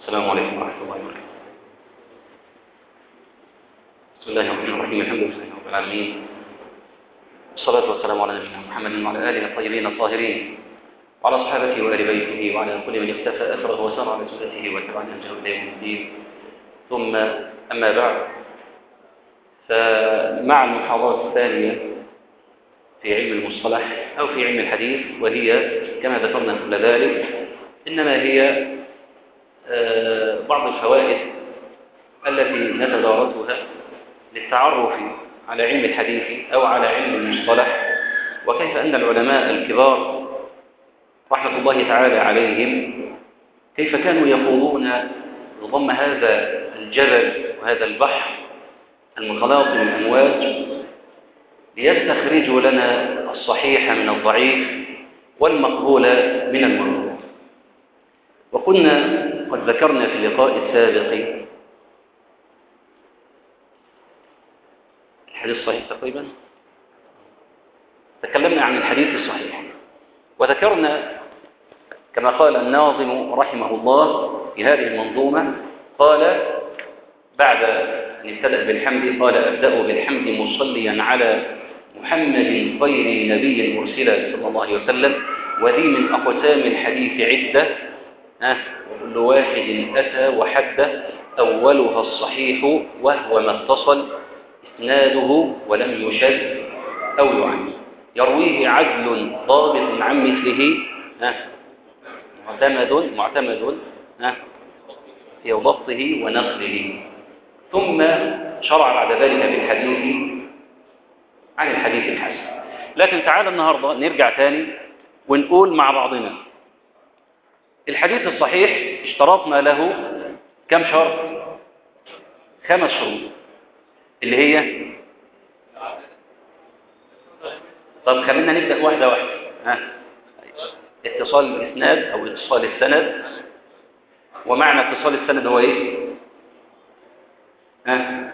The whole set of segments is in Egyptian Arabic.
السلام عليكم ورحمة الله وبركاته بسم الله الرحمن الرحيم الحمد لله رب العالمين والصلاة والسلام على نبينا محمد وعلى آله الطيبين الطاهرين وعلى أصحابه وآل بيته وعلى كل من اختفى أثره وسار على سنته واتبع نهجه إلى يوم الدين ثم أما بعد فمع المحاضرة الثانية في علم المصطلح أو في علم الحديث وهي كما ذكرنا قبل ذلك إنما هي بعض الفوائد التي نتدارسها للتعرف على علم الحديث أو على علم المصطلح وكيف أن العلماء الكبار رحمة الله تعالى عليهم كيف كانوا يقولون ضم هذا الجبل وهذا البحر المتلاط من الأمواج ليستخرجوا لنا الصحيح من الضعيف والمقبول من المردود وكنا قد ذكرنا في اللقاء السابق الحديث الصحيح تقريبا تكلمنا عن الحديث الصحيح وذكرنا كما قال الناظم رحمه الله في هذه المنظومة قال بعد أن ابتدأ بالحمد قال أبدأ بالحمد مصليا على محمد خير نبي مرسلا صلى الله عليه وسلم وذي من أقسام الحديث عدة وكل واحد أتى وحده أولها الصحيح وهو ما اتصل إسناده ولم يشد أو يعن يرويه عدل ضابط عن مثله معتمد معتمد في ضبطه ونقله ثم شرع بعد ذلك بالحديث عن الحديث الحسن لكن تعال النهاردة نرجع تاني ونقول مع بعضنا الحديث الصحيح اشترطنا له كم شرط خمس شروط اللي هي طب خلينا نبدأ واحدة واحدة ها اتصال الإسناد أو اتصال السند ومعنى اتصال السند هو ايه ها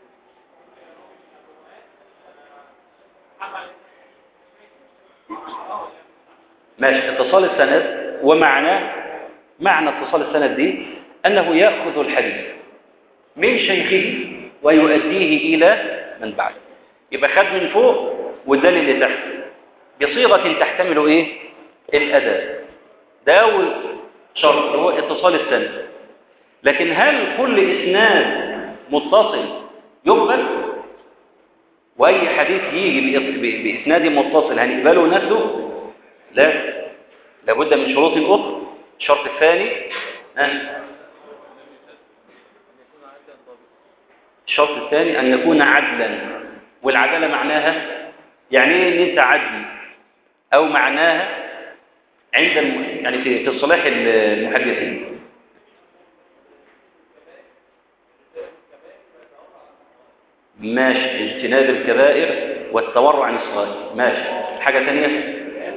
ماشي اتصال السند ومعنى معنى اتصال السند دي أنه يأخذ الحديث من شيخه ويؤديه إلى من بعده يبقى خد من فوق والدال اللي تحت بصيغة تحتمل إيه الأداء ده أول شرط هو اتصال السند لكن هل كل إسناد متصل يقبل وأي حديث يجي بإسناد متصل هنقبله نفسه لا لابد من شروط أخرى الشرط الثاني ها الشرط الثاني أن يكون عدلا والعدالة معناها يعني ايه ان انت عدل او معناها عند الم... يعني في في الصلاح المحدثين ماشي اجتناب الكبائر والتورع عن الصغائر ماشي حاجة ثانية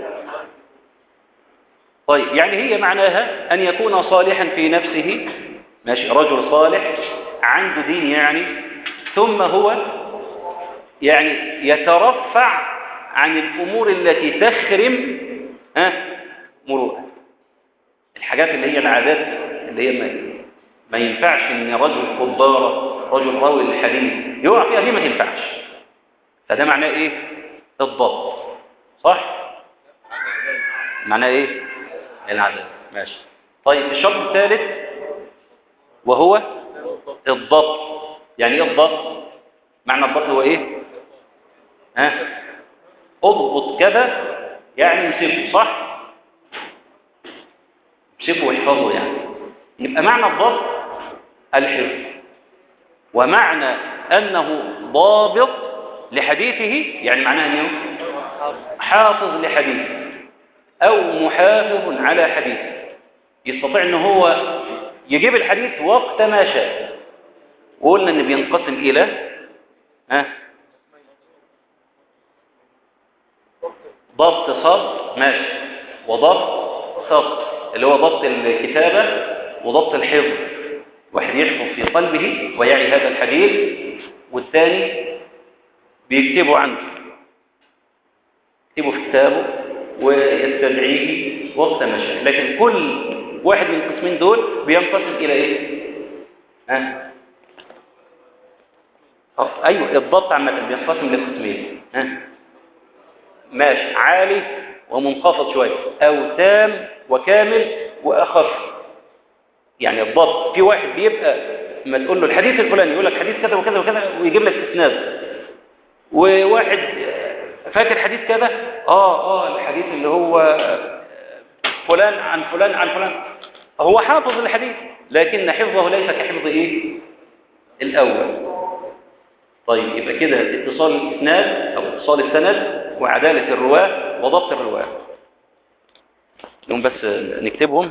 طيب يعني هي معناها أن يكون صالحا في نفسه ماشي رجل صالح عنده دين يعني ثم هو يعني يترفع عن الأمور التي تخرم ها مروءة الحاجات اللي هي العادات اللي هي ما, ما ينفعش ان رجل خبارة رجل راوي الحديث يقع فيها دي ما تنفعش فده معناه ايه الضبط صح معناه ايه العدد ماشي طيب الشرط الثالث وهو الضبط يعني ايه الضبط معنى الضبط هو ايه ها اضبط كذا يعني امسكه صح امسكه واحفظه يعني يبقى معنى الضبط الحفظ ومعنى انه ضابط لحديثه يعني معناه انه حافظ لحديثه او محافظ على حديثه يستطيع ان هو يجيب الحديث وقت ما شاء وقلنا ان بينقسم الى ها ضبط صد ماشي وضبط صد اللي هو ضبط الكتابة وضبط الحفظ واحد يحفظ في قلبه ويعي هذا الحديث والثاني بيكتبه عنده يكتبه في كتابه ويستدعيه وقت ما شاء لكن كل واحد من القسمين دول بينقسم الى ايه ها أه، ايوه الضبط عامه بينقسم لقسمين ها ماشي عالي ومنخفض شويه او تام وكامل واخف يعني الضبط في واحد بيبقى ما تقول له الحديث الفلاني يقول لك حديث كذا وكذا وكذا ويجيب لك اسناد وواحد فاكر حديث كذا اه اه الحديث اللي هو فلان عن فلان عن فلان هو حافظ الحديث لكن حفظه ليس كحفظ ايه الاول طيب يبقى كده اتصال الاسناد او اتصال السند وعداله الرواه وضبط الرواه نقوم بس نكتبهم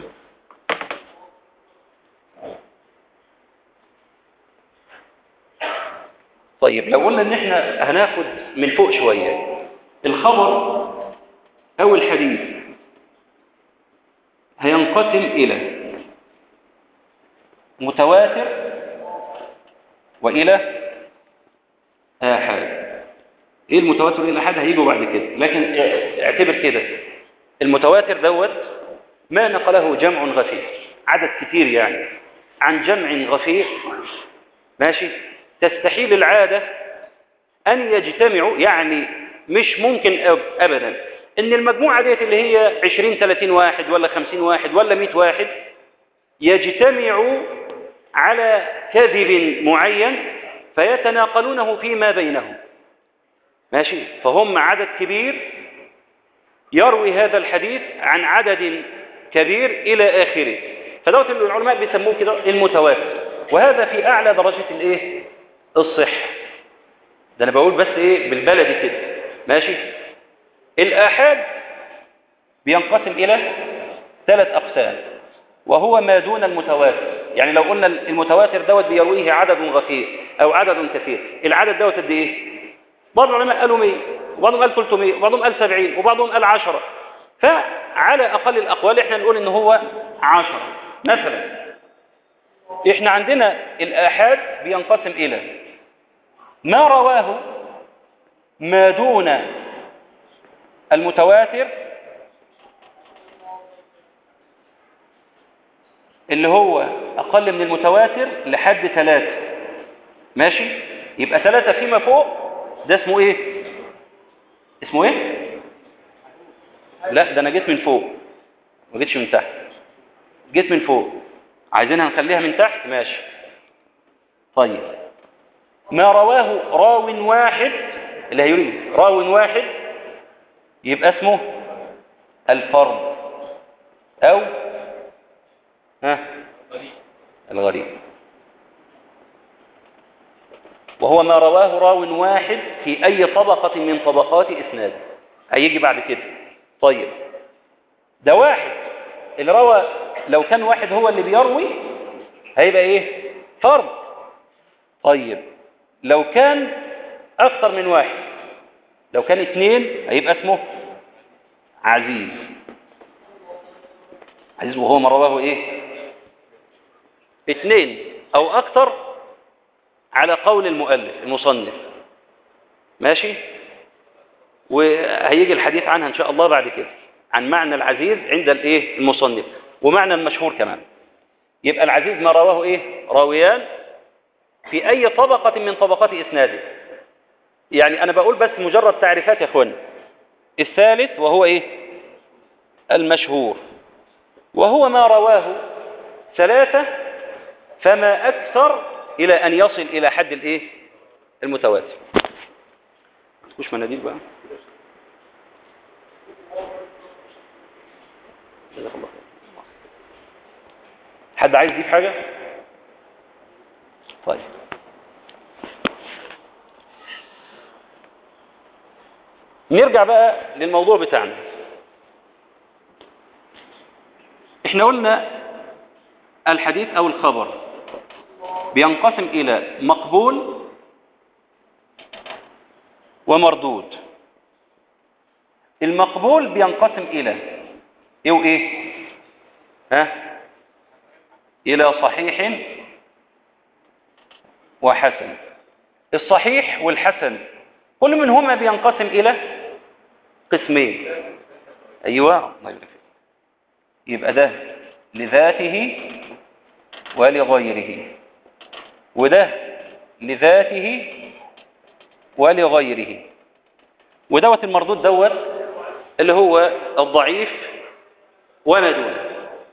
طيب لو قلنا ان احنا هناخد من فوق شوية الخبر او الحديث هينقسم الى متواتر والى آحاد ايه المتواتر والى آحاد هيجوا بعد كده لكن اعتبر كده المتواتر دوت ما نقله جمع غفير عدد كتير يعني عن جمع غفير ماشي تستحيل العادة أن يجتمعوا يعني مش ممكن أبدا إن المجموعة ديت اللي هي 20 30 واحد ولا 50 واحد ولا 100 واحد يجتمعوا على كذب معين فيتناقلونه فيما بينهم ماشي فهم عدد كبير يروي هذا الحديث عن عدد كبير إلى آخره فدوت العلماء بيسموه كده المتواتر وهذا في أعلى درجة الإيه الصحة ده أنا بقول بس إيه بالبلدي كده ماشي الآحاد بينقسم إلى ثلاث أقسام وهو ما دون المتواتر يعني لو قلنا المتواتر دوت بيرويه عدد غفير أو عدد كثير العدد دوت قد إيه بعض العلماء قالوا 100 وبعضهم قال 300 وبعضهم قال 70 وبعضهم قال 10 فعلى أقل الأقوال إحنا نقول إن هو 10 مثلا إحنا عندنا الآحاد بينقسم إلى ما رواه ما دون المتواتر اللي هو أقل من المتواتر لحد ثلاثة ماشي يبقى ثلاثة فيما فوق ده اسمه ايه اسمه ايه لا ده انا جيت من فوق ما جيتش من تحت جيت من فوق عايزينها نخليها من تحت ماشي طيب ما رواه راو واحد اللي هيريد راو واحد يبقى اسمه الفرد او ها الغريب وهو ما رواه راو واحد في أي طبقة من طبقات إسناد هيجي بعد كده طيب ده واحد اللي روى لو كان واحد هو اللي بيروي هيبقى ايه فرد طيب لو كان أكثر من واحد لو كان اثنين هيبقى اسمه عزيز عزيز وهو ما رواه ايه اثنين او اكثر على قول المؤلف المصنف ماشي وهيجي الحديث عنها ان شاء الله بعد كده عن معنى العزيز عند الايه المصنف ومعنى المشهور كمان يبقى العزيز ما رواه ايه راويان في اي طبقة من طبقات اسناده يعني انا بقول بس مجرد تعريفات يا اخوان الثالث وهو ايه المشهور وهو ما رواه ثلاثة فما اكثر الى ان يصل الى حد الايه المتواتر مش مناديل بقى جزاك الله خير حد عايز يجيب حاجه طيب نرجع بقى للموضوع بتاعنا احنا قلنا الحديث او الخبر بينقسم إلى مقبول ومردود المقبول بينقسم إلى إيه وإيه ها إلى صحيح وحسن الصحيح والحسن كل منهما بينقسم إلى قسمين أيوة الله يبارك فيك يبقى ده لذاته ولغيره وده لذاته ولغيره ودوت المردود دوت اللي هو الضعيف وما دونه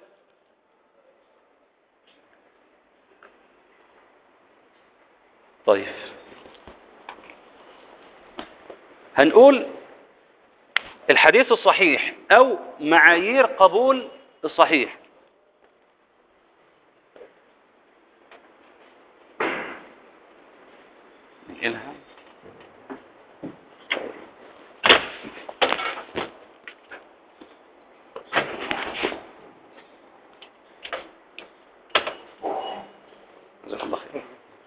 طيب هنقول الحديث الصحيح أو معايير قبول الصحيح ننقلها جزاك الله خير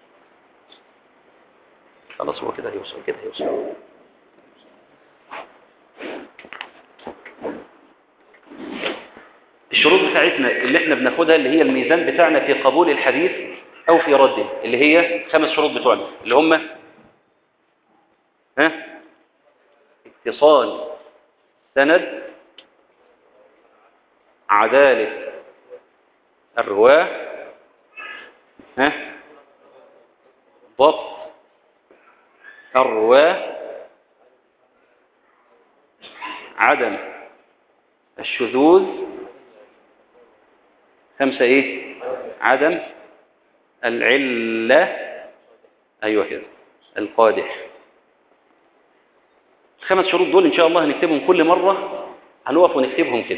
خلاص هو كده هيوصل كده هيوصل الشروط بتاعتنا اللي احنا بناخدها اللي هي الميزان بتاعنا في قبول الحديث او في رده اللي هي خمس شروط بتوعنا اللي هم ها اتصال سند عدالة الرواه ها ضبط الرواه عدم الشذوذ خمسة ايه عدم العلة ايوه كده القادح الخمس شروط دول ان شاء الله هنكتبهم كل مرة هنقف ونكتبهم كده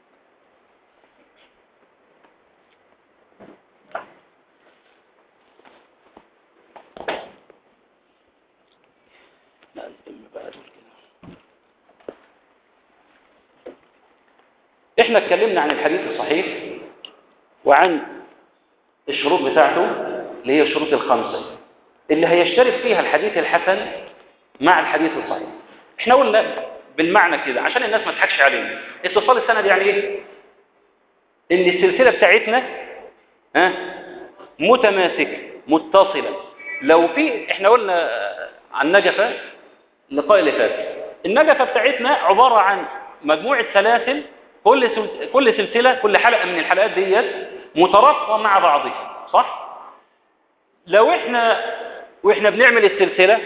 احنا اتكلمنا عن الحديث الصحيح وعن الشروط بتاعته اللي هي الشروط الخمسة اللي هيشترك فيها الحديث الحسن مع الحديث الصحيح احنا قلنا بالمعنى كده عشان الناس ما تضحكش علينا اتصال السند يعني ايه ان السلسلة بتاعتنا ها متماسكة متصلة لو في احنا قلنا عن نجفة اللقاء اللي فات النجفة بتاعتنا عبارة عن مجموعة سلاسل كل سل... كل سلسلة كل حلقة من الحلقات ديت مترابطة مع بعضها صح لو احنا واحنا بنعمل السلسلة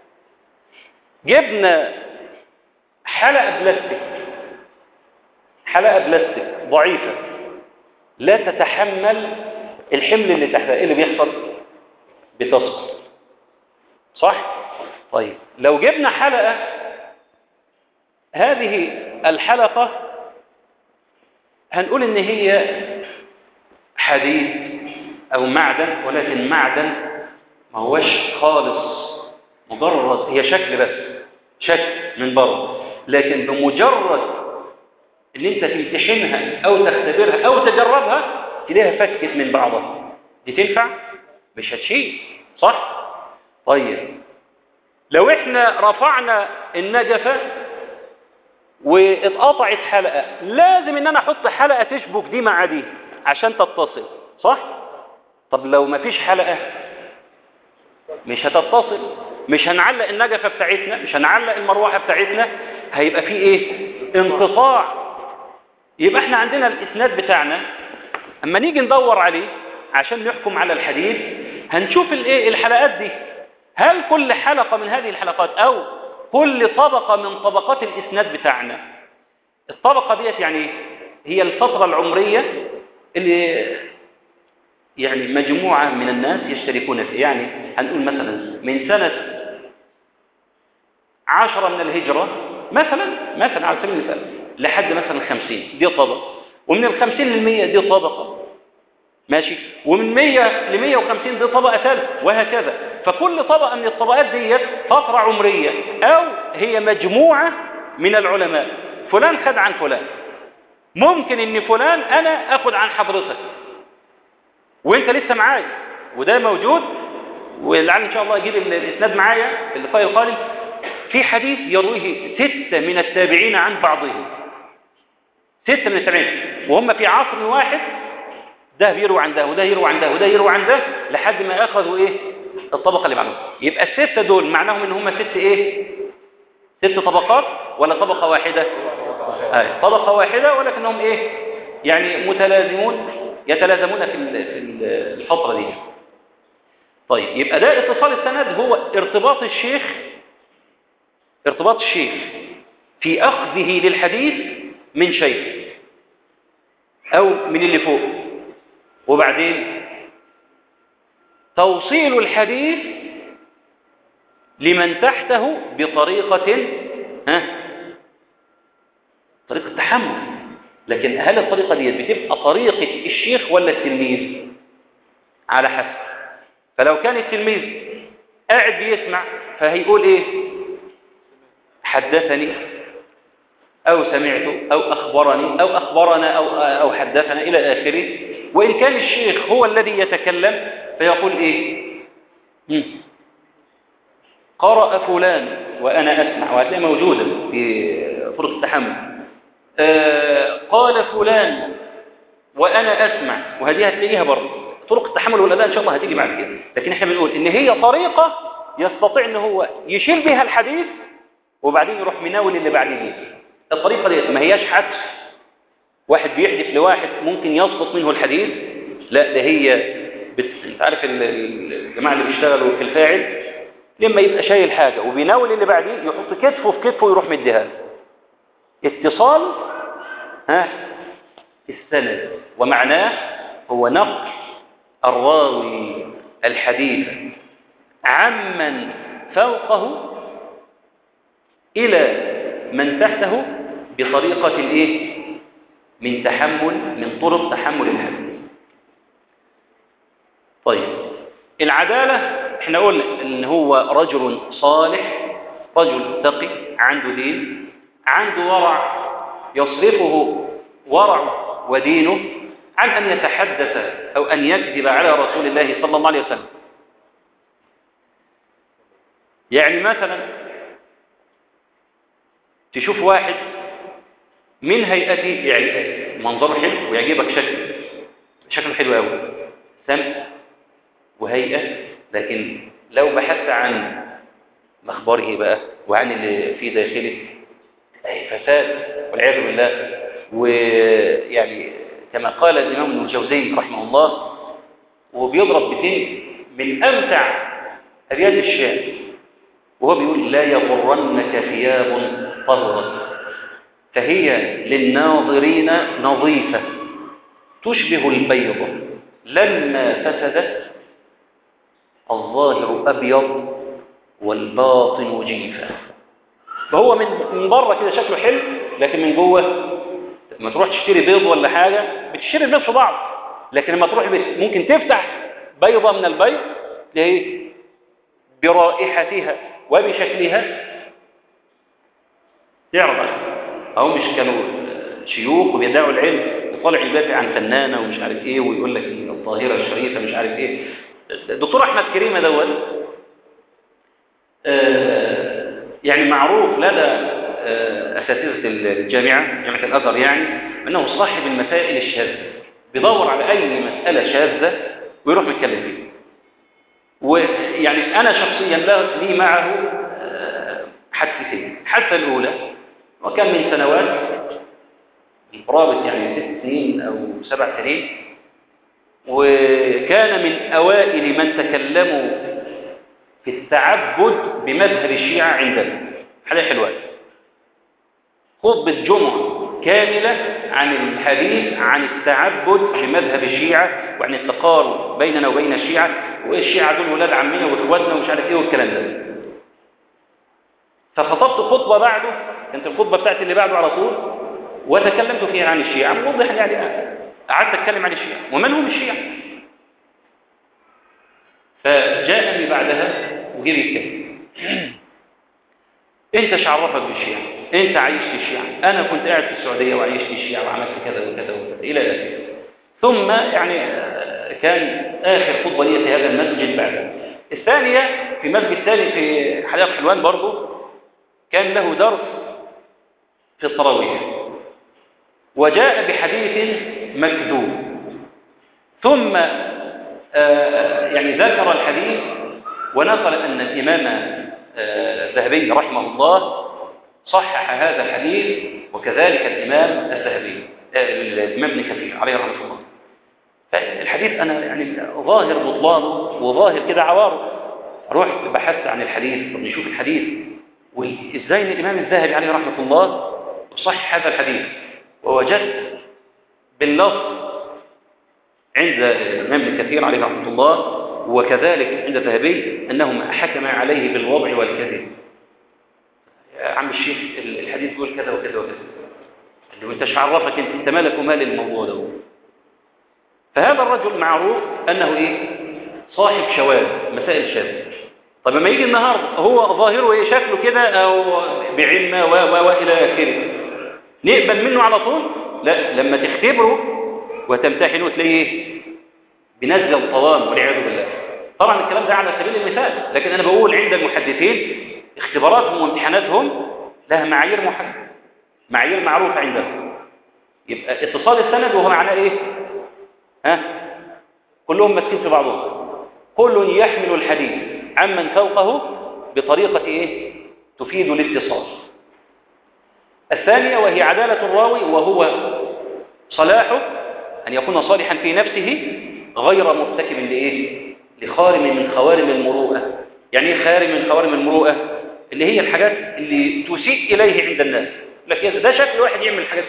جبنا حلقة بلاستيك حلقة بلاستيك ضعيفة لا تتحمل الحمل اللي تحتها ايه اللي بيحصل بتسقط صح طيب لو جبنا حلقة هذه الحلقة هنقول ان هي حديد او معدن ولكن معدن ما هوش خالص مجرد هي شكل بس شكل من بره لكن بمجرد ان انت تمتحنها او تختبرها او تجربها تلاقيها فكت من بعضها دي تنفع مش هتشيل صح طيب لو احنا رفعنا النجفة واتقطعت حلقة لازم ان انا احط حلقة تشبك دي مع دي عشان تتصل صح طب لو ما فيش حلقة مش هتتصل مش هنعلق النجفة بتاعتنا مش هنعلق المروحة بتاعتنا هيبقى في ايه انقطاع يبقى احنا عندنا الاسناد بتاعنا اما نيجي ندور عليه عشان نحكم على الحديث هنشوف الايه الحلقات دي هل كل حلقة من هذه الحلقات او كل طبقة من طبقات الاسناد بتاعنا الطبقة ديت يعني هي الفترة العمرية اللي يعني مجموعة من الناس يشتركون فيه يعني هنقول مثلا من سنة عشرة من الهجرة مثلا مثلا على سبيل المثال لحد مثلا خمسين دي طبقة ومن الخمسين للمية دي طبقة ماشي ومن مية لمية وخمسين دي طبقة ثالثة وهكذا فكل طبقة من الطبقات دي فترة عمرية أو هي مجموعة من العلماء فلان خد عن فلان ممكن ان فلان انا اخد عن حضرتك وانت لسه معايا وده موجود ولعل ان شاء الله اجيب الاسناد معايا في اللقاء القادم في حديث يرويه ستة من التابعين عن بعضهم ستة من التابعين وهم في عصر واحد ده بيروي عن ده وده يروي عن ده وده يروي عن ده لحد ما اخذوا ايه الطبقة اللي بعدهم يبقى الستة دول معناهم ان هم ست ايه ست طبقات ولا طبقة واحدة آه. طبقة واحدة ولكنهم ايه يعني متلازمون يتلازمون في في الفترة دي طيب يبقى ده اتصال السند هو ارتباط الشيخ ارتباط الشيخ في أخذه للحديث من شيخ أو من اللي فوق وبعدين توصيل الحديث لمن تحته بطريقة ها طريقة تحمل لكن هل الطريقة دي بتبقى طريقة الشيخ ولا التلميذ على حسب فلو كان التلميذ قاعد بيسمع فهيقول ايه حدثني او سمعت او اخبرني او اخبرنا او او حدثنا الى اخره وان كان الشيخ هو الذي يتكلم فيقول ايه مم. قرأ فلان وأنا أسمع وهتلاقي موجودة في طرق التحمل آه قال فلان وأنا أسمع وهذه هتلاقيها برضه طرق التحمل والأداء إن شاء الله هتيجي بعد كده لكن احنا بنقول إن هي طريقة يستطيع إن هو يشيل بها الحديث وبعدين يروح مناول اللي بعدين الطريقة دي ما هياش حدث واحد بيحدث لواحد ممكن يسقط منه الحديث لا ده هي بت... انت عارف الجماعة اللي بيشتغلوا في الفاعل لما يبقى شايل حاجة وبيناول اللي بعديه يحط كتفه في كتفه ويروح مديها اتصال ها السند ومعناه هو نقل الراوي الحديث عمن فوقه إلى من تحته بطريقة الايه من تحمل من طرق تحمل الحديث طيب العدالة احنا قلنا ان هو رجل صالح رجل تقي عنده دين عنده ورع يصرفه ورعه ودينه عن أن يتحدث أو أن يكذب على رسول الله صلى الله عليه وسلم يعني مثلا تشوف واحد من هيئته يعني منظره حلو ويعجبك شكله شكله حلو قوي سمع وهيئة لكن لو بحثت عن مخبره بقى وعن اللي في داخله فساد والعياذ بالله ويعني كما قال الإمام ابن الجوزي رحمه الله وبيضرب بيتين من أمتع أبيات الشعر وهو بيقول لا يغرنك ثياب طهرت فهي للناظرين نظيفة تشبه البيضة لما فسدت الظاهر أبيض والباطن جيفة فهو من من بره كده شكله حلو لكن من جوه لما تروح تشتري بيض ولا حاجة بتشتري البيض في بعض لكن لما تروح بس ممكن تفتح بيضة من البيض ليه برائحتها وبشكلها تعرف أو مش كانوا شيوخ وبيدعوا العلم وطالع يدافع عن فنانة ومش عارف ايه ويقول لك الظاهرة الشريفة مش عارف ايه الدكتور أحمد كريمة دوت آه يعني معروف لدى آه أساتذة الجامعة جامعة الأزهر يعني أنه صاحب المسائل الشاذة بيدور على أي مسألة شاذة ويروح متكلم فيها ويعني أنا شخصيا لي معه آه حادثتين الحادثة الأولى وكان من سنوات قرابة يعني ست سنين أو سبع سنين وكان من أوائل من تكلموا في التعبد بمذهب الشيعة عندنا حاجة حلوة خطبة جمعة كاملة عن الحديث عن التعبد بمذهب الشيعة وعن التقارب بيننا وبين الشيعة والشيعة دول ولاد عمنا واخواتنا ومش عارف ايه والكلام ده فخطبت خطبة بعده كانت الخطبة بتاعتي اللي بعده على طول وتكلمت فيها عن الشيعة موضح يعني قعدت اتكلم عن الشيعة ومن هم الشيعة فجاءني بعدها وجيب يتكلم انت شعرفك بالشيعة انت عايش في الشيعة انا كنت قاعد في السعودية وعايش في الشيعة وعملت كذا وكذا وكذا الى اخره ثم يعني كان اخر خطبة لي في هذا المسجد بعد الثانية في مسجد ثاني في حديقة حلوان برضه كان له درس في التراويح وجاء بحديث مكذوب ثم يعني ذكر الحديث ونقل أن الإمام الذهبي رحمه الله صحح هذا الحديث وكذلك الإمام الذهبي الإمام ابن كثير عليه رحمة الله فالحديث أنا يعني ظاهر بطلانه وظاهر كده عواره رحت بحثت عن الحديث طب نشوف الحديث وإزاي إن الإمام الذهبي عليه رحمة الله صح هذا الحديث ووجدت باللفظ عند الإمام ابن كثير عليه رحمة الله وكذلك عند الذهبي أنهم حكم عليه بالوضع والكذب يا عم الشيخ الحديث يقول كذا وكذا وكذا اللي هو انت عرفك انت انت مالك ومال الموضوع ده فهذا الرجل معروف انه ايه صاحب شواذ مسائل شاذ طب لما يجي النهارده هو ظاهره ايه شكله كده او بعلمه و و والى اخره نقبل منه على طول لا لما تختبره وتمتحنه تلاقيه ايه بنزل الطوام والعياذ بالله طبعا الكلام ده على سبيل المثال لكن انا بقول عند المحدثين اختباراتهم وامتحاناتهم لها معايير محدده معايير معروفه عندهم يبقى اتصال السند وهو معناه ايه ها كلهم ماسكين في بعضهم كل يحمل الحديث عمن فوقه بطريقه ايه تفيد الاتصال الثانيه وهي عداله الراوي وهو صلاحه ان يكون صالحا في نفسه غير مرتكب لايه لخارم من خوارم المروءه يعني ايه خارم من خوارم المروءه اللي هي الحاجات اللي تسيء اليه عند الناس لكن ده شكل واحد يعمل الحاجات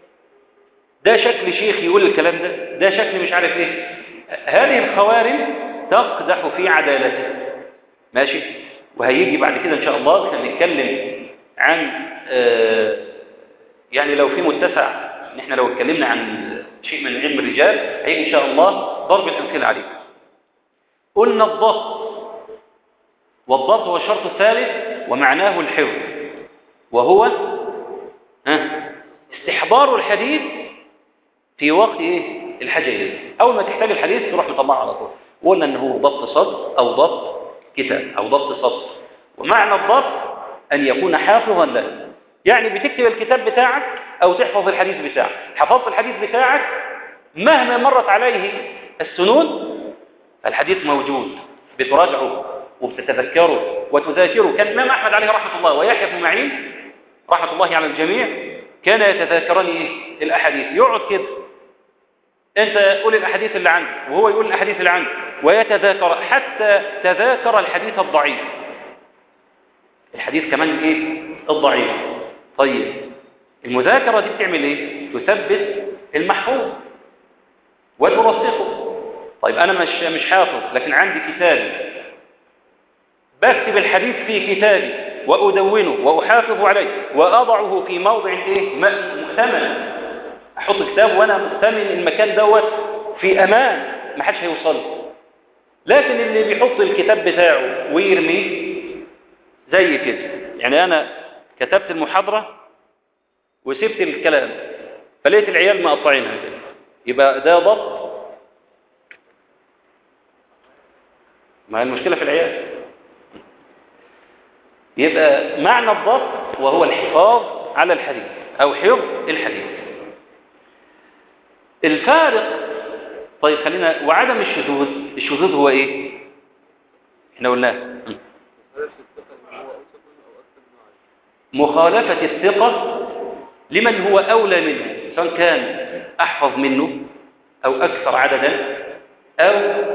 ده شكل شيخ يقول الكلام ده ده شكل مش عارف ايه هذه الخوارم تقدح في عدالته ماشي وهيجي بعد كده ان شاء الله هنتكلم عن آه يعني لو في متسع ان احنا لو اتكلمنا عن شيء من علم الرجال هيجي ان شاء الله ضرب الامثله عليه قلنا الضبط والضبط هو الشرط الثالث ومعناه الحفظ وهو ها استحضار الحديث في وقت ايه الحاجه اليه اول ما تحتاج الحديث تروح مطلعه على طول وقلنا ان هو ضبط صدر او ضبط كتاب او ضبط صدر ومعنى الضبط ان يكون حافظا له يعني بتكتب الكتاب بتاعك او تحفظ الحديث بتاعك حفظت الحديث بتاعك مهما مرت عليه السنون فالحديث موجود بتراجعه وبتتذكره وتذاكره كان الامام احمد عليه رحمه الله ويحيى بن معين رحمه الله على الجميع كان يتذاكران ايه الاحاديث يقعد كده انت قول الاحاديث اللي عندك وهو يقول الاحاديث اللي عنده ويتذاكر حتى تذاكر الحديث الضعيف الحديث كمان ايه الضعيف طيب المذاكره دي بتعمل ايه تثبت المحفوظ وترسخه طيب انا مش مش حافظ لكن عندي كتابي بكتب الحديث في كتابي وادونه واحافظ عليه واضعه في موضع ايه مؤتمن احط كتاب وانا مؤتمن المكان دوت في امان ما حدش هيوصل لكن اللي بيحط الكتاب بتاعه ويرميه زي كده يعني انا كتبت المحاضره وسبت الكلام فلقيت العيال مقطعينها كده يبقى ده ضبط ما هي المشكله في العيال يبقى معنى الضبط وهو الحفاظ على الحديث او حفظ الحديث الفارق طيب خلينا وعدم الشذوذ الشذوذ هو ايه احنا قلناه مخالفة الثقة لمن هو أولى منه سواء كان أحفظ منه أو أكثر عددا أو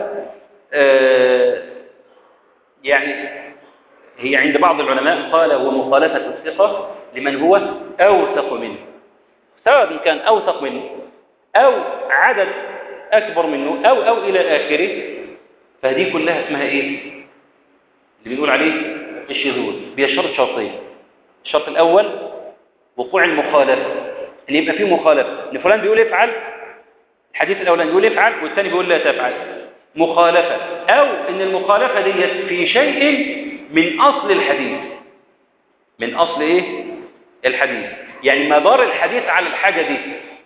آه يعني هي عند بعض العلماء قال هو مخالفة الثقة لمن هو أوثق منه سواء كان أوثق منه أو عدد أكبر منه أو أو إلى آخره فهذه كلها اسمها إيه؟ اللي بنقول عليه الشذوذ بيشرط شرطين الشرط الأول وقوع المخالفة ان يبقى فيه مخالفة ان فلان بيقول افعل الحديث الأولاني بيقول افعل والثاني بيقول لا تفعل مخالفة أو ان المخالفة دي في شيء من أصل الحديث من أصل إيه؟ الحديث يعني مدار الحديث على الحاجة دي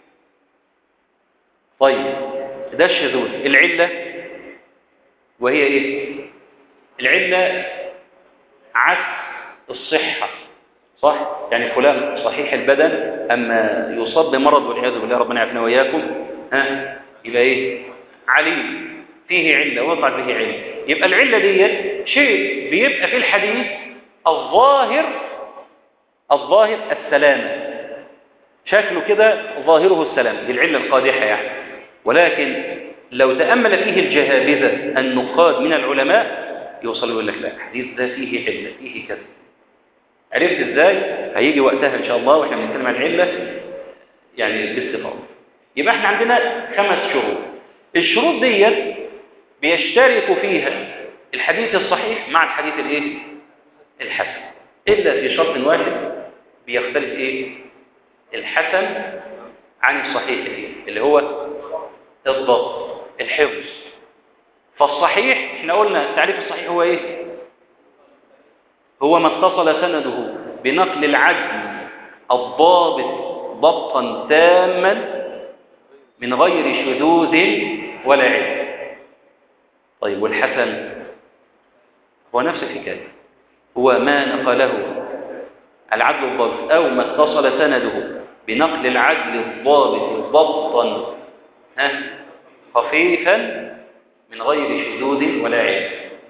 طيب ده الشذوذ العلة وهي إيه؟ العلة عكس الصحة صح؟ يعني فلان صحيح البدن أما يصاب بمرض والعياذ بالله ربنا يعافينا وإياكم ها يبقى إيه؟ عليم فيه علة وقع به علة يبقى العلة دي شيء بيبقى في الحديث الظاهر الظاهر السلامة شكله كده ظاهره السلام دي العلة القادحة يعني ولكن لو تأمل فيه الجهابذة النقاد من العلماء يوصل يقول لك لا الحديث ده فيه علة فيه كذا عرفت ازاي هيجي وقتها ان شاء الله واحنا بنتكلم عن العلة يعني باستفاضة يبقى احنا عندنا خمس شروط الشروط ديت بيشترك فيها الحديث الصحيح مع الحديث الايه الحسن الا في شرط واحد بيختلف ايه الحسن عن الصحيح فيه اللي هو الضبط الحفظ فالصحيح احنا قلنا تعريف الصحيح هو ايه هو ما اتصل سنده بنقل العدل الضابط ضبطا تاما من غير شذوذ ولا علم طيب والحسن هو نفس الحكايه هو ما نقله العدل الضابط او ما اتصل سنده بنقل العدل الضابط ضبطا ها خفيفا من غير شذوذ ولا علم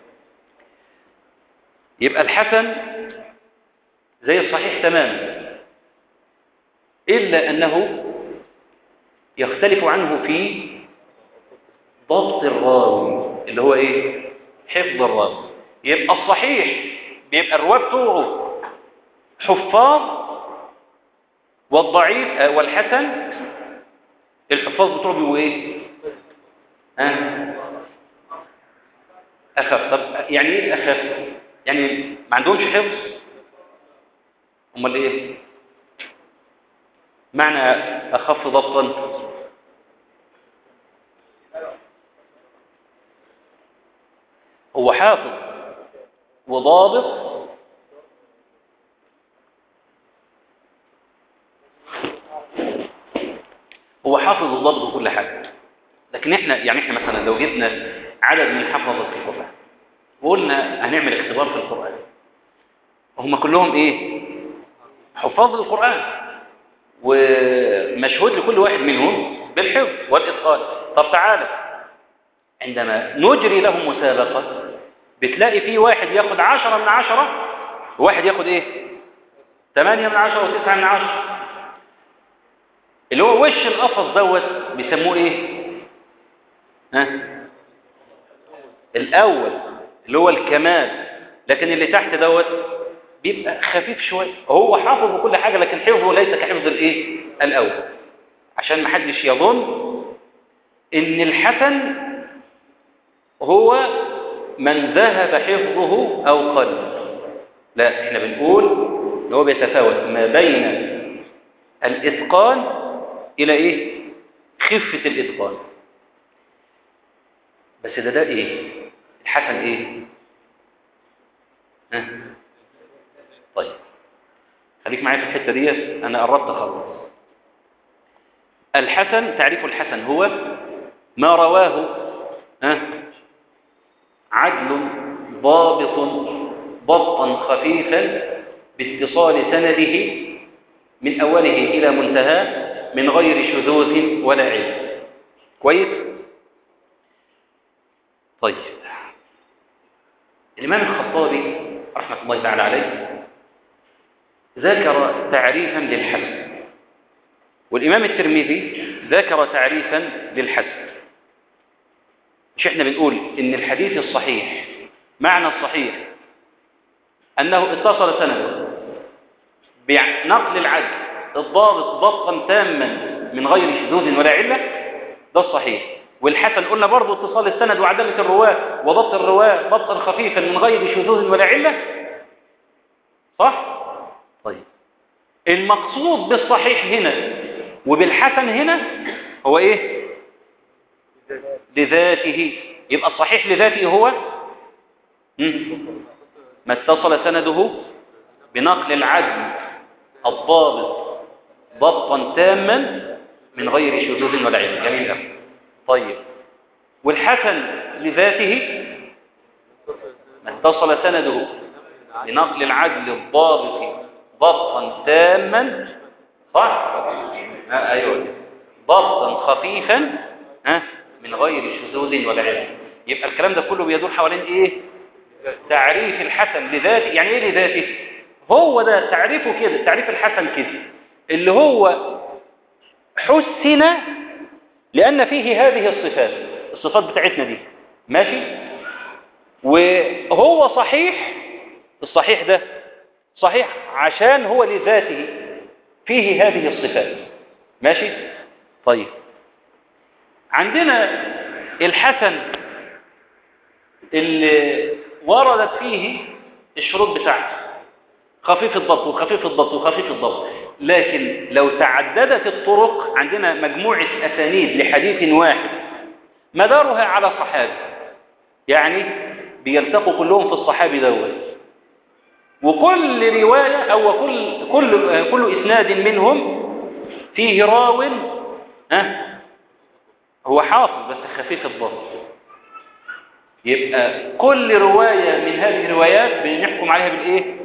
يبقى الحسن زي الصحيح تماما إلا أنه يختلف عنه في ضبط الراوي اللي هو إيه حفظ الراوي يبقى الصحيح بيبقى الرواة بتوعه حفاظ والضعيف والحسن الحفاظ بتوعه بيبقوا ايه ها اخف طب يعني ايه اخف يعني ما عندهمش حفظ امال ايه معنى اخف ضبطا هو حافظ وضابط هو حافظ الضبط وكل حاجه لكن احنا يعني احنا مثلا لو جبنا عدد من حفظة القرآن وقلنا هنعمل اختبار في القرآن هم كلهم ايه حفاظ القرآن ومشهود لكل واحد منهم بالحفظ والإتقان طب تعالى عندما نجري لهم مسابقة بتلاقي فيه واحد ياخد عشرة من عشرة وواحد ياخد ايه ثمانية من عشرة وتسعة من عشرة اللي هو وش القفص دوت بيسموه ايه ها الاول اللي هو الكمال لكن اللي تحت دوت بيبقى خفيف شويه هو حافظ كل حاجه لكن حفظه ليس كحفظ الايه الاول عشان ما حدش يظن ان الحسن هو من ذهب حفظه او قل لا احنا بنقول ان هو بيتفاوت ما بين الاتقان الى ايه خفه الاتقان بس ده ده ايه الحسن ايه ها طيب خليك معايا في الحته دي انا قربت اخلص الحسن تعريف الحسن هو ما رواه ها عدل ضابط ضبطا خفيفا باتصال سنده من اوله الى منتهى من غير شذوذ ولا علم كويس طيب الإمام الخطابي رحمة الله تعالى عليه ذكر تعريفا للحسن والإمام الترمذي ذكر تعريفا للحسن مش احنا بنقول إن الحديث الصحيح معنى الصحيح أنه اتصل سنده بنقل العدل الضابط ضبطا تاما من غير شذوذ ولا علة ده الصحيح والحسن قلنا برضو اتصال السند وعدالة الرواة وضبط الرواة ضبطا خفيفا من غير شذوذ ولا علة صح؟ طيب المقصود بالصحيح هنا وبالحسن هنا هو ايه؟ لذاته يبقى الصحيح لذاته هو ما اتصل سنده بنقل العدل الضابط ضبطا تاما من غير شذوذ ولا علة جميل قوي طيب والحسن لذاته ما اتصل سنده لنقل العدل الضابط ضبطا تاما صح آه ايوه ضبطا خفيفا ها من غير شذوذ ولا علم يبقى الكلام ده كله بيدور حوالين ايه تعريف الحسن لذاته يعني ايه لذاته هو ده تعريفه كده تعريف الحسن كده اللي هو حسن لأن فيه هذه الصفات الصفات بتاعتنا دي ماشي وهو صحيح الصحيح ده صحيح عشان هو لذاته فيه هذه الصفات ماشي طيب عندنا الحسن اللي وردت فيه الشروط بتاعته خفيف الضبط وخفيف الضبط وخفيف الضبط لكن لو تعددت الطرق عندنا مجموعة أسانيد لحديث واحد مدارها على صحابي يعني بيلتقوا كلهم في الصحابي دوت وكل رواية أو كل كل كل إسناد منهم فيه راو ها هو حافظ بس خفيف الضبط يبقى كل رواية من هذه الروايات بنحكم عليها بالإيه؟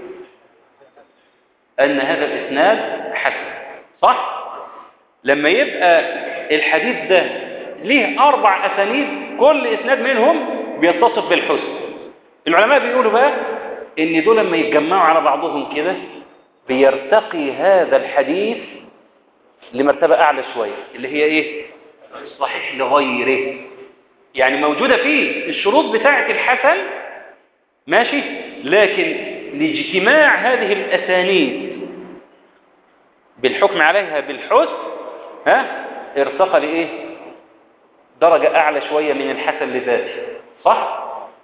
أن هذا الإسناد حسن صح؟ لما يبقى الحديث ده ليه أربع أسانيد كل إسناد منهم بيتصف بالحسن العلماء بيقولوا بقى إن دول لما يتجمعوا على بعضهم كده بيرتقي هذا الحديث لمرتبة أعلى شوية اللي هي إيه؟ صحيح لغيره يعني موجودة فيه الشروط بتاعة الحسن ماشي لكن لاجتماع هذه الأسانيد بالحكم عليها بالحسن ها ارتقى لإيه درجة أعلى شوية من الحسن لذاته صح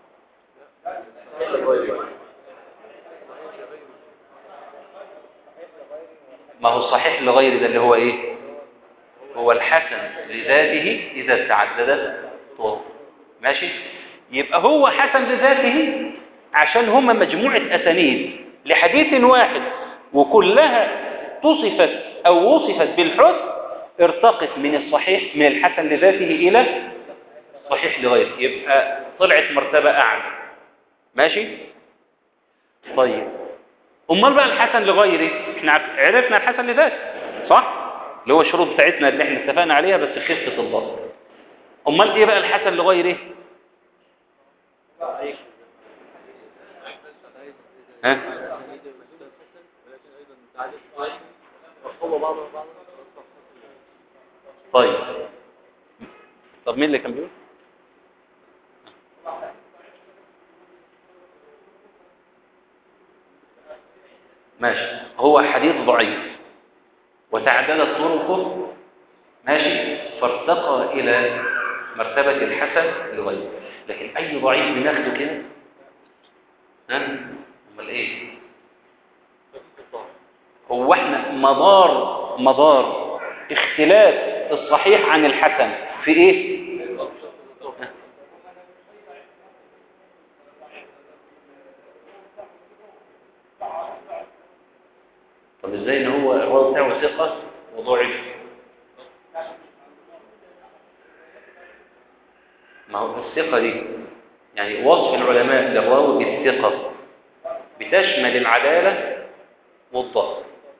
ما هو الصحيح لغير ده اللي هو ايه هو الحسن لذاته إذا تعددت طرق ماشي يبقى هو حسن لذاته عشان هم مجموعة أسانيد لحديث واحد وكلها تصفت أو وصفت بالحسن ارتقت من الصحيح من الحسن لذاته إلى صحيح لغيره يبقى طلعت مرتبة أعلى ماشي طيب أمال بقى الحسن لغيره احنا عرفنا الحسن لذاته صح اللي هو الشروط بتاعتنا اللي احنا اتفقنا عليها بس خفة الضبط أمال إيه بقى الحسن لغيره ها طيب طب مين اللي كان بيقول ماشي هو حديث ضعيف وتعددت طرقه ماشي فارتقى إلى مرتبة الحسن لغيره لكن أي ضعيف بناخده كده ها امال ايه هو احنا مدار مدار اختلاف الصحيح عن الحسن في ايه طب ازاي ان هو الراوي بتاعه ثقه وضعيف ما هو الثقه دي يعني وصف العلماء للراوي بالثقه بتشمل العدالة والضبط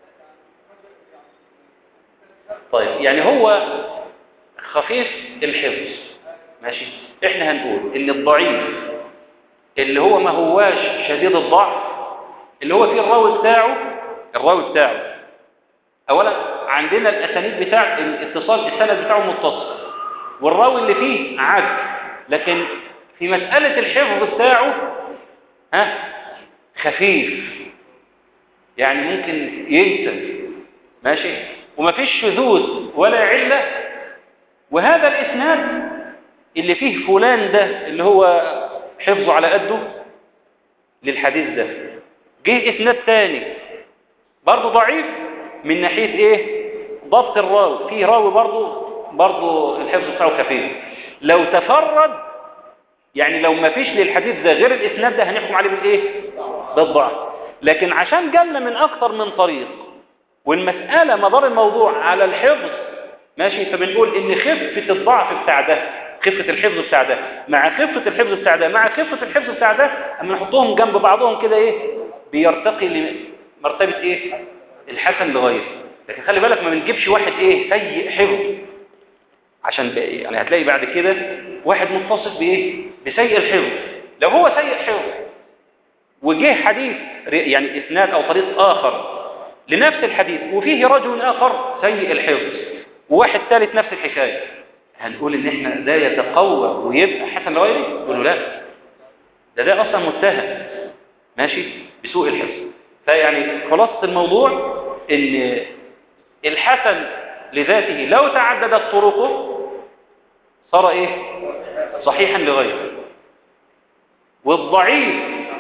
طيب يعني هو خفيف الحفظ ماشي احنا هنقول ان الضعيف اللي هو ما هواش شديد الضعف اللي هو فيه الراوي بتاعه الراوي بتاعه اولا عندنا الاسانيد بتاع الاتصال السند بتاعه متصل والراوي اللي فيه عدل لكن في مسألة الحفظ بتاعه ها خفيف يعني ممكن ينسى ماشي ومفيش شذوذ ولا علة وهذا الإسناد اللي فيه فلان ده اللي هو حفظه على قده للحديث ده جه إسناد تاني برضه ضعيف من ناحية إيه ضبط الراوي فيه راوي برضه برضه الحفظ بتاعه خفيف لو تفرد يعني لو ما فيش للحديث ده غير الإسناد ده هنحكم عليه بالإيه بالضعف لكن عشان جالنا من أكثر من طريق والمسألة مدار الموضوع على الحفظ ماشي فبنقول إن خفة الضعف بتاع ده خفة الحفظ بتاع ده مع خفة الحفظ بتاع ده مع خفة الحفظ بتاع ده أما نحطهم جنب بعضهم كده إيه بيرتقي لمرتبة إيه الحسن لغاية لكن خلي بالك ما بنجيبش واحد إيه سيء حفظ عشان بقى يعني هتلاقي بعد كده واحد متصف بإيه بسيء الحفظ لو هو سيء حفظ وجه حديث يعني إسناد أو طريق آخر لنفس الحديث وفيه رجل آخر سيء الحفظ وواحد ثالث نفس الحكاية هنقول ان احنا ده يتقوى ويبقى حسن لغيره يقولوا لا ده ده اصلا متهم ماشي بسوء الحفظ فيعني خلاصة الموضوع ان الحسن لذاته لو تعددت طرقه صار ايه صحيحا لغيره والضعيف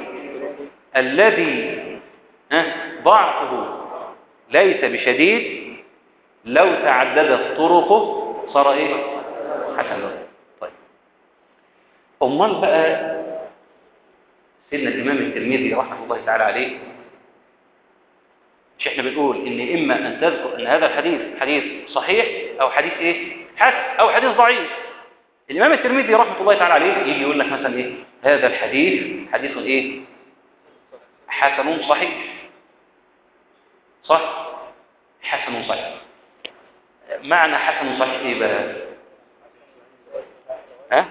الذي ضعفه ليس بشديد لو تعددت طرقه صار ايه حسن لغيره طيب امال بقى سيدنا الامام الترمذي رحمه الله تعالى عليه مش احنا بنقول ان اما ان تذكر ان هذا الحديث حديث صحيح او حديث ايه حسن او حديث ضعيف الامام الترمذي رحمه الله تعالى عليه يجي يقول لك مثلا ايه هذا الحديث حديث ايه حسن صحيح صح حسن صحيح معنى حسن صحيح ايه بقى ها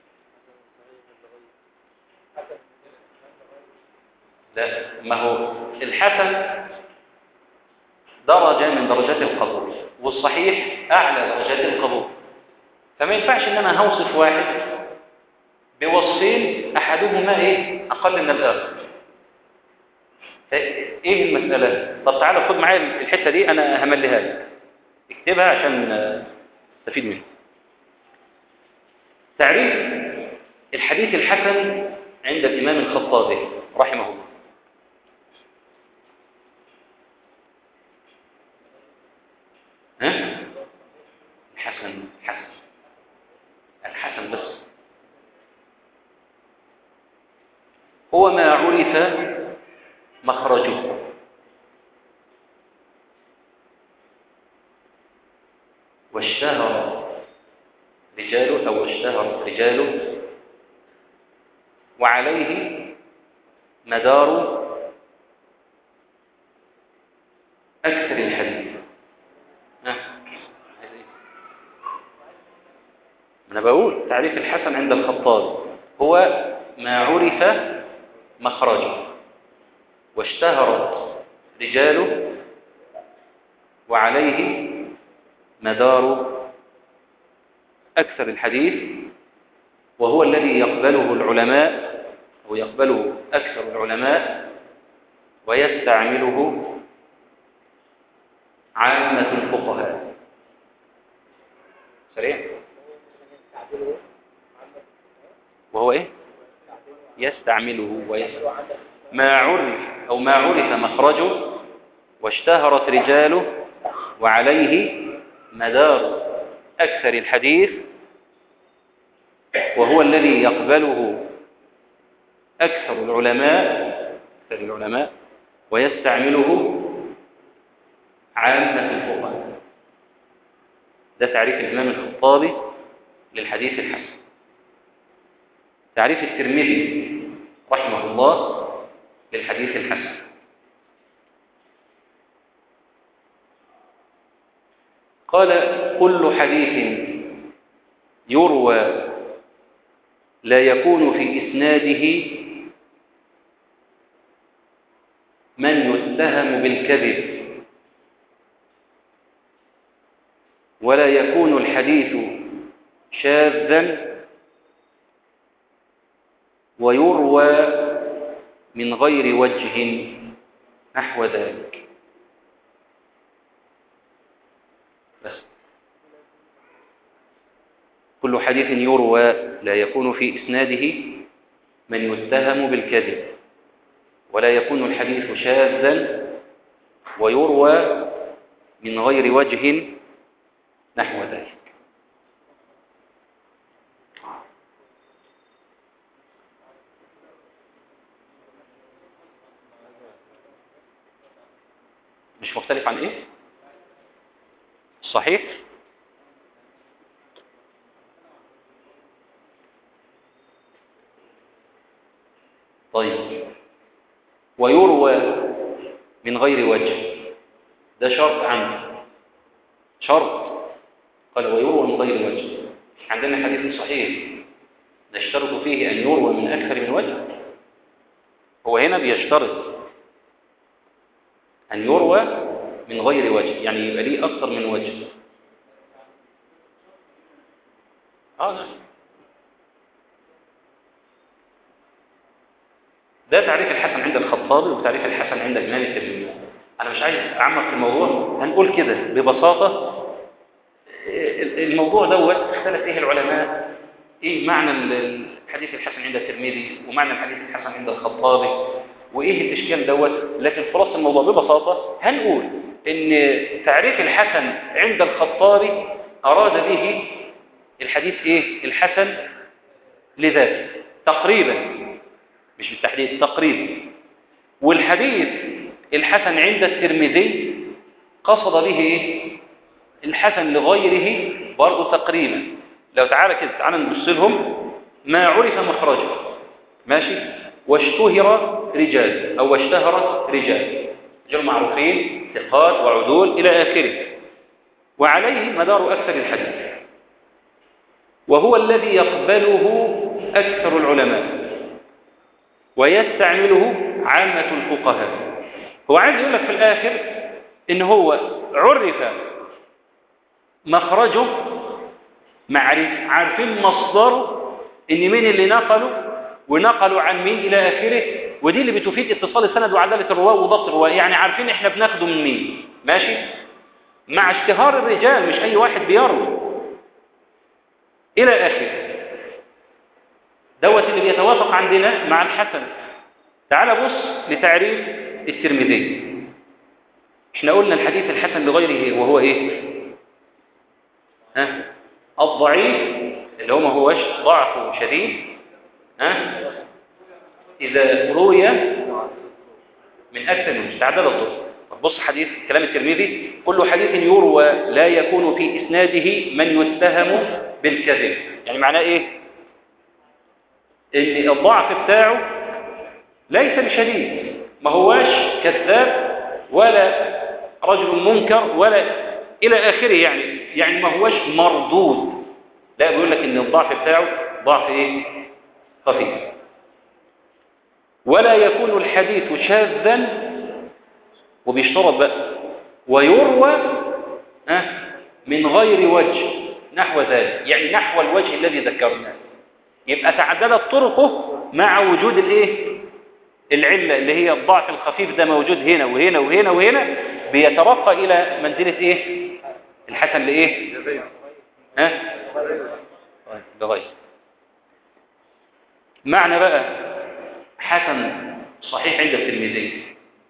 لا ما هو الحسن درجة من درجات القبول والصحيح أعلى درجات القبول فما ينفعش ان انا هوصف واحد بوصفين احدهما ايه اقل من الاخر ايه المسألة طب تعالى خد معايا الحتة دي انا همليها لك اكتبها عشان تستفيد منها تعريف الحديث الحسن عند الامام الخطابي رحمه الله ها حسن حسن الحسن بس هو ما عرف مخرجه واشتهر رجاله أو اشتهر رجاله وعليه مدار أكثر الحديث أنا بقول تعريف الحسن عند الخطاب هو ما عرف مخرجه واشتهرت رجاله وعليه مدار أكثر الحديث وهو الذي يقبله العلماء أو يقبله أكثر العلماء ويستعمله عامة الفقهاء سريع وهو ايه يستعمله ويستعمله ما عرف أو ما عرف مخرجه واشتهرت رجاله وعليه مدار أكثر الحديث وهو الذي يقبله أكثر العلماء أكثر العلماء ويستعمله عامة الفقهاء ده تعريف الإمام الخطابي للحديث الحسن تعريف الترمذي رحمه الله للحديث الحسن قال كل حديث يروى لا يكون في إسناده من يتهم بالكذب ولا يكون الحديث شاذا ويروى من غير وجه نحو ذلك بس كل حديث يروى لا يكون في إسناده من يتهم بالكذب ولا يكون الحديث شاذا ويروى من غير وجه نحو ذلك مش مختلف عن ايه صحيح طيب ويروى من غير وجه ده شرط عنده شرط قال ويروى من غير وجه عندنا حديث صحيح نشترط فيه أن يروى من أكثر من وجه هو هنا بيشترط أن يروى من غير وجه يعني يبقى ليه أكثر من وجه اه نعم ده تعريف الحسن عند الخطابي وتعريف الحسن عند الإمام الترمذي أنا مش عايز أعمق في الموضوع هنقول كده ببساطة الموضوع دوت اختلف فيه العلماء ايه معنى الحديث الحسن عند الترمذي ومعنى الحديث الحسن عند الخطابي وايه الاشكال دوت لكن خلاص الموضوع ببساطة هنقول ان تعريف الحسن عند الخطابي اراد به الحديث ايه الحسن لذاته تقريبا مش بالتحديد تقريبا والحديث الحسن عند الترمذي قصد به ايه الحسن لغيره برضه تقريبا لو تعالى كده تعالى نبص لهم ما عرف مخرجه ماشي واشتهر رجال او اشتهرت رجال رجال معروفين ثقات وعدول الى اخره وعليه مدار اكثر الحديث وهو الذي يقبله اكثر العلماء ويستعمله عامه الفقهاء هو عايز يقول لك في الاخر ان هو عرف مخرجه معرف عارفين مصدره ان مين اللي نقله ونقلوا عن مين الى اخره ودي اللي بتفيد اتصال السند وعداله الرواه وضبط الرواه يعني عارفين احنا بناخده من مين ماشي مع اشتهار الرجال مش اي واحد بيروي الى اخره دوت اللي بيتوافق عندنا مع الحسن تعال بص لتعريف الترمذي احنا قلنا الحديث الحسن لغيره وهو ايه ها الضعيف اللي هو ما هوش ضعف شديد ها إذا روي من أكثر من مستعدل الطرق بص حديث كلام الترمذي كل حديث يروى لا يكون في إسناده من يتهم بالكذب يعني معناه إيه إن الضعف بتاعه ليس بشديد ما هواش كذاب ولا رجل منكر ولا إلى آخره يعني يعني ما هوش مردود لا بيقول لك إن الضعف بتاعه ضعف إيه خفيف ولا يكون الحديث شاذا وبيشترط بقى ويروى أه من غير وجه نحو ذلك يعني نحو الوجه الذي ذكرناه يبقى تعددت طرقه مع وجود الايه العلة اللي هي الضعف الخفيف ده موجود هنا وهنا وهنا وهنا بيترقى إلى منزلة إيه الحسن لإيه ها لغاية معنى بقى حسن صحيح عند الترمذي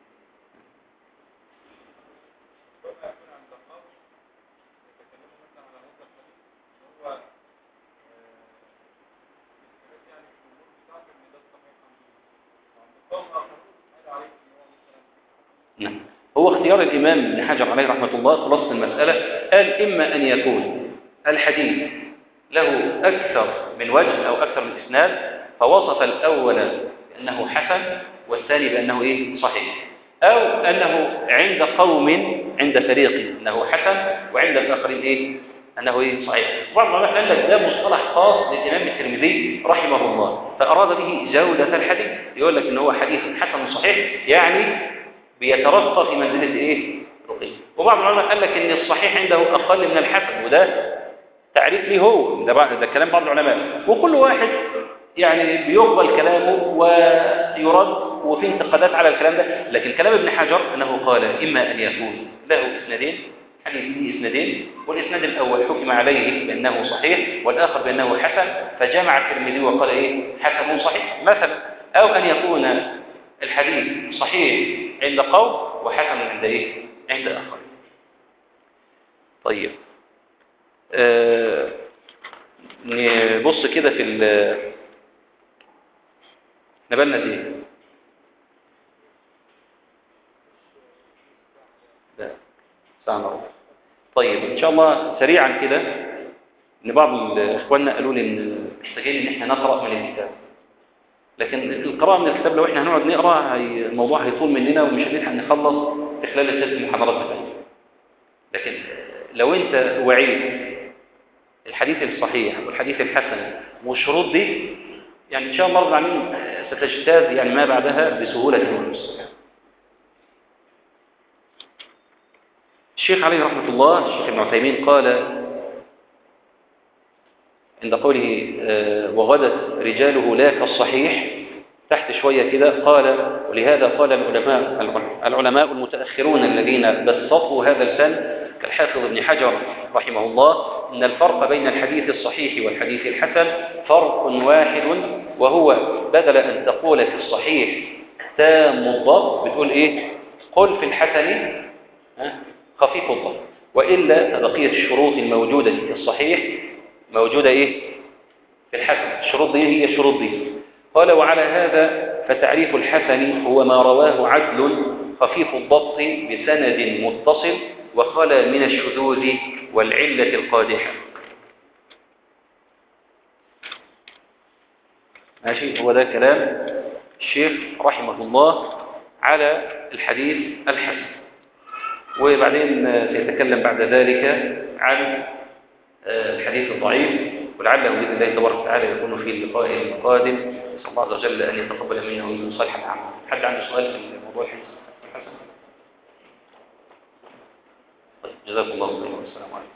نعم هو اختيار الإمام ابن حجر عليه رحمة الله خلاصة المسألة قال إما أن يكون الحديث له أكثر من وجه أو أكثر من إسناد فوصف الأول بأنه حسن والثاني بأنه إيه صحيح أو أنه عند قوم عند فريق أنه حسن وعند الآخرين إيه أنه إيه صحيح بعض العلماء قال لك ده مصطلح خاص للإمام الترمذي رحمه الله فأراد به جودة الحديث يقول لك إن هو حديث حسن صحيح يعني بيترقى في منزلة ايه رقي وبعض العلماء قال لك ان الصحيح عنده اقل من الحسن وده تعريف ليه هو ده, ده كلام بعض العلماء وكل واحد يعني بيقبل كلامه ويرد وفي انتقادات على الكلام ده لكن كلام ابن حجر انه قال اما ان يكون له اسنادين حديث ليه اسنادين والاسناد الاول حكم عليه بانه صحيح والاخر بانه حسن فجمع الترمذي وقال ايه حسن صحيح مثلا او ان يكون الحديث صحيح عند قوم وحسن عند ايه عند اخر طيب آه نبص كده في ال نبلنا دي ده ساعة طيب ان شاء الله سريعا كده ان بعض اخواننا قالوا لي ان محتاجين ان احنا نقرا من الكتاب لكن القراءة من الكتاب لو احنا هنقعد نقرا هي الموضوع هيطول مننا ومش هنلحق نخلص في خلال الست محاضرات بتاعتنا لكن لو انت وعيت الحديث الصحيح والحديث الحسن والشروط دي يعني ان شاء الله رب العالمين ستجتاز يعني ما بعدها بسهولة ونفس الشيخ عليه رحمة الله الشيخ ابن عثيمين قال عند قوله آه، وغدت رجاله لا كالصحيح تحت شوية كده قال ولهذا قال العلماء العلماء المتأخرون الذين بسطوا هذا الفن كالحافظ ابن حجر رحمه الله إن الفرق بين الحديث الصحيح والحديث الحسن فرق واحد وهو بدل أن تقول في الصحيح تام الضبط بتقول إيه قل في الحسن ها، خفيف الضبط وإلا بقية الشروط الموجودة في الصحيح موجودة إيه في الحسن الشروط دي هي الشروط دي قال وعلى هذا فتعريف الحسن هو ما رواه عدل خفيف الضبط بسند متصل وخلى من الشذوذ والعلة القادحة ماشي هو ده كلام الشيخ رحمه الله على الحديث الحسن وبعدين سيتكلم بعد ذلك عن الحديث الضعيف ولعله باذن الله تبارك وتعالى يكون في اللقاء القادم نسال الله عز وجل ان يتقبل منا ومنكم صالح العمل حد عنده سؤال في موضوع الحديث الحسن طيب جزاكم الله خيرا والسلام عليكم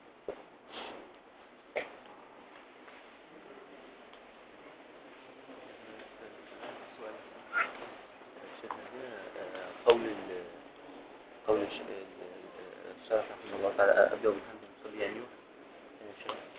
قول ال- قول الش- ال- الشارح رحمه الله تعالى أبدأ بالحمد لله يعني